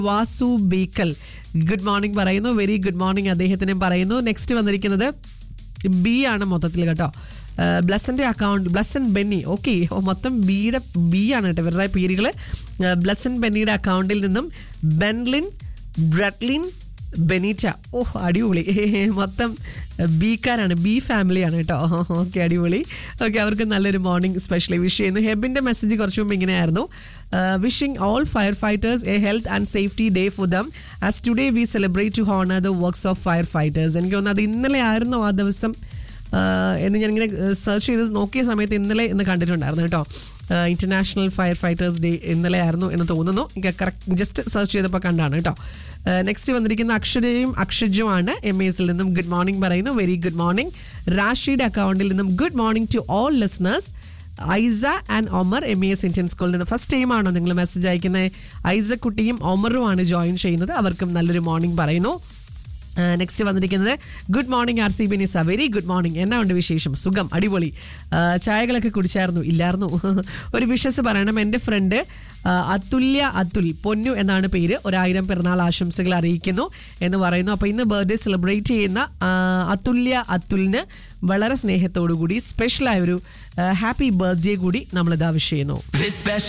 Vasu Bekal good morning പറയുന്നു very good morning അദ്ദേഹത്തിനും പറയുന്നു നെക്സ്റ്റ് വന്നിരിക്കുന്നത് ബി ആണ് മൊത്തത്തിൽ കേട്ടോ ബ്ലസന്റെ അക്കൗണ്ട് ബ്ലസൻ ബെന്നി ഓക്കെ മൊത്തം ബിയുടെ ബി ആണ് കേട്ടോ ഇവരുടെ പേരുകൾ ബ്ലസൻ ബെന്നിയുടെ അക്കൗണ്ടിൽ നിന്നും ബെൻലിൻ ബ്രട്ലിൻ ബെനീറ്റ ഓഹ് അടിപൊളി മൊത്തം ബീക്കാരാണ് ബി ഫാമിലിയാണ് കേട്ടോ ഓക്കെ അടിപൊളി ഓക്കെ അവർക്ക് നല്ലൊരു മോർണിംഗ് സ്പെഷ്യലി വിഷ് ചെയ്യുന്നു ഹെബിൻ്റെ മെസ്സേജ് കുറച്ച് മുമ്പ് ഇങ്ങനെയായിരുന്നു wishing all firefighters a health and safety day for them as today we celebrate to honour the works of firefighters എനിക്ക് തോന്നുന്നു അത് ഇന്നലെ ആയിരുന്നു ആ ദിവസം ആഹ് എന്ന് ഞാനിങ്ങനെ സെർച്ച് ചെയ്ത് നോക്കിയ സമയത്ത് ഇന്നലെ എന്ന് കണ്ടിട്ടുണ്ടായിരുന്നു കേട്ടോ ഇന്റർനാഷണൽ ഫയർ ഫൈറ്റേഴ്സ് ഡേ ഇന്നലെ ആയിരുന്നു എന്ന് തോന്നുന്നു എനിക്ക് കറക്റ്റ് ജസ്റ്റ് സെർച്ച് ചെയ്തപ്പോൾ കണ്ടാണ് കേട്ടോ നെക്സ്റ്റ് വന്നിരിക്കുന്ന അക്ഷരയും അക്ഷജുമാണ് എം എസിൽ നിന്നും ഗുഡ് മോർണിംഗ് പറയുന്നു വെരി ഗുഡ് മോർണിംഗ് റാഷിയുടെ അക്കൗണ്ടിൽ നിന്നും good morning to all listeners Aisa and Omar M S Indian സ്കൂളിൽ നിന്ന് ഫസ്റ്റ് ടൈമാണോ നിങ്ങൾ മെസ്സേജ് അയക്കുന്നത് ഐസ കുട്ടിയും ഒമറുമാണ് ജോയിൻ ചെയ്യുന്നത് അവർക്കും നല്ലൊരു മോർണിംഗ് പറയുന്നു നെക്സ്റ്റ് വന്നിരിക്കുന്നത് good morning R C B Nisa very good morning എന്നാ ഉണ്ട് വിശേഷം സുഖം അടിപൊളി ആ, ചായകളൊക്കെ കുടിച്ചായിരുന്നു ഇല്ലായിരുന്നു ഒരു വിഷസ് പറയണം എൻ്റെ ഫ്രണ്ട് അതുല്യ അതുൽ പൊന്നു എന്നാണ് പേര് ഒരായിരം പിറന്നാൾ ആശംസകൾ അറിയിക്കുന്നു എന്ന് പറയുന്നു അപ്പോൾ ഇന്ന് ബർത്ത്ഡേ സെലിബ്രേറ്റ് ചെയ്യുന്ന ആ, അതുല്യ അതുലിന് വളരെ സ്നേഹത്തോടു കൂടി സ്പെഷ്യലായ ഒരു ഹാപ്പി ബർത്ത്ഡേ കൂടി നമ്മളിത് ആവശ്യം ചെയ്യുന്നു This special